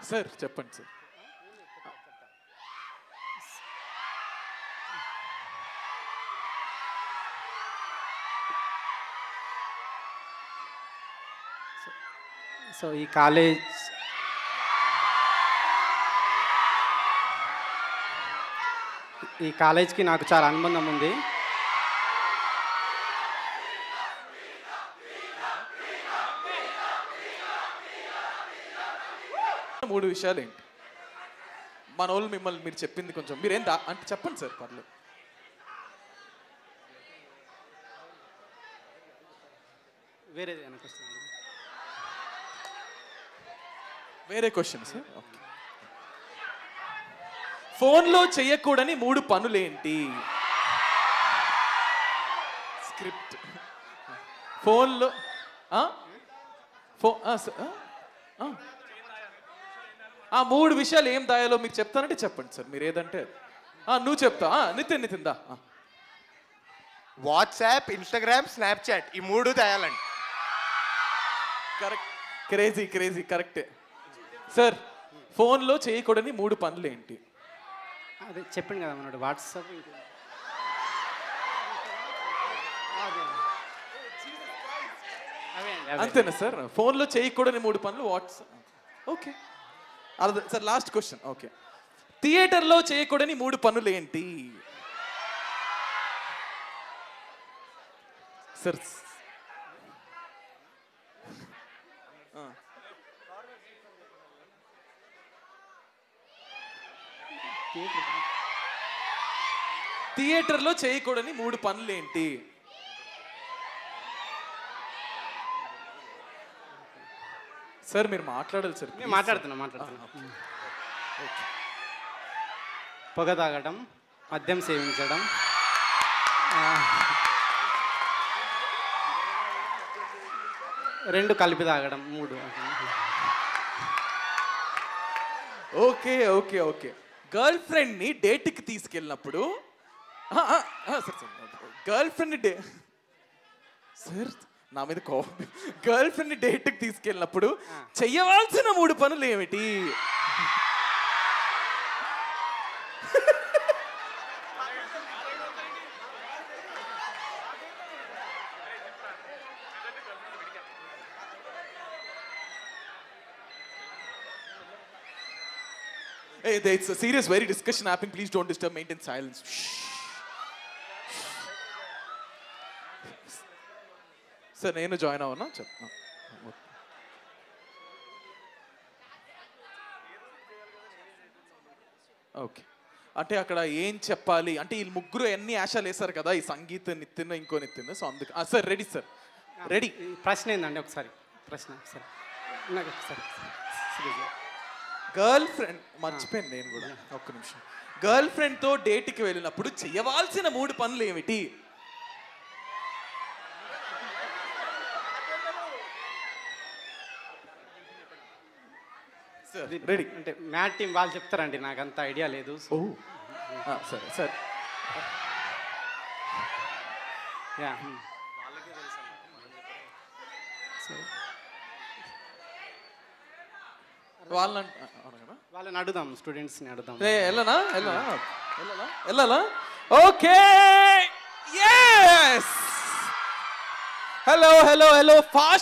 Sir చెప్పండి sir so ఈ college ఈ కాలేజ్కి నాకు చాలా అనుబంధం ఉంది మూడు విషయాలు ఏంటి మన వాళ్ళు మిమ్మల్ని మీరు చెప్పింది కొంచెం మీరేం దా అంటే చెప్పండి సార్ పర్లేదు వేరేది వెనకొస్తుంది వేరే క్వశ్చన్ సార్ ఓకే ఫోన్లో చేయకూడని మూడు పనులేంటి స్క్రిప్ట్ ఫోన్లో ఆ? ఫో ఆ, స- ఆ? ఆ. ఆ మూడు విషయాలు ఏం దాయాలో మీకు చెప్తానంటే చెప్పండి సార్ మీరు ఏదంటే అది. ఆ, నువ్వు చెప్తా ఆ, నితిన్ నితిన్ దా ఆ. వాట్సాప్ ఇన్స్టాగ్రామ్ స్నాప్చాట్ ఈ మూడు తేయాలండి కరెక్ట్ క్రేజీ క్రేజీ కరెక్టే సార్ ఫోన్లో చేయకూడని మూడు పనులు ఏంటి అదే చెప్పింది కదా మనోడు వాట్సాప్ ఇంకో- అవే అండి, అవే. అంతేనా సార్ ఫోన్లో చేయకూడని మూడు పనులు వాట్సాప్ ఓకే అర్థం సార్ లాస్ట్ క్వశ్చన్ ఓకే థియేటర్లో చేయకూడని మూడు పనులు ఏంటి సార్ థియేటర్లో చేయకూడని మూడు పనులు ఏంటి సార్ మీరు మాట్లాడాలి సార్ నేను మాట్లాడుతున్నా మాట్లాడుతున్నా పొగ తాగడం మద్యం సేవించడం ఆ, రెండు కలిపి తాగడం మూడు okay okay okay girlfriend ని డేట్ కి తీసుకెళ్ళినప్పుడు ఆ, ఆ, ఆ, sir sir girlfriend day sir నా మీద కోపం గర్ల్ ఫ్రెండ్ డేట్ కి తీసుకెళ్ళినప్పుడు చెయ్యవలసిన మూడు పనులు ఏమిటి Hey, there- it's a serious, very discussion happening. Please don't disturb. Maintain silence. Sir నేను జాయిన్ అవునా చెప్తా ఓకే అంటే అక్కడ ఏం చెప్పాలి అంటే వీళ్ళు ముగ్గురు ఎన్ని ఆశాలు వేశారు కదా ఈ సంగీత నితిన్ ఇంకో నితిన్ సో అందుకు సార్ రెడీ సార్ రెడీ ఈ ప్రశ్న ఏందండి ఒకసారి ప్రశ్న ఒకసారి నాకు ఒకసారి serious గా. గర్ల్ ఫ్రెండ్ మర్చిపోయాను నేను కూడా ఒక్క నిమిషం గర్ల్ ఫ్రెండ్ తో డేట్ కి వెళ్ళినప్పుడు చేయవలసిన మూడు పనులు ఏమిటి రెడీ అంటే మ్యాట్ టీం వాళ్ళు చెప్తారండి నాకు అంత ఐడియా లేదు సో ఓ సరే సరే యా వాళ్ళని అవును కదా వాళ్ళని అడుగుదాం స్టూడెంట్స్ని అడుగుదాం ఏ, వెళ్ళనా వెళ్ళనా వెళ్ళనా వెళ్ళాలా okay yes hello hello hello fast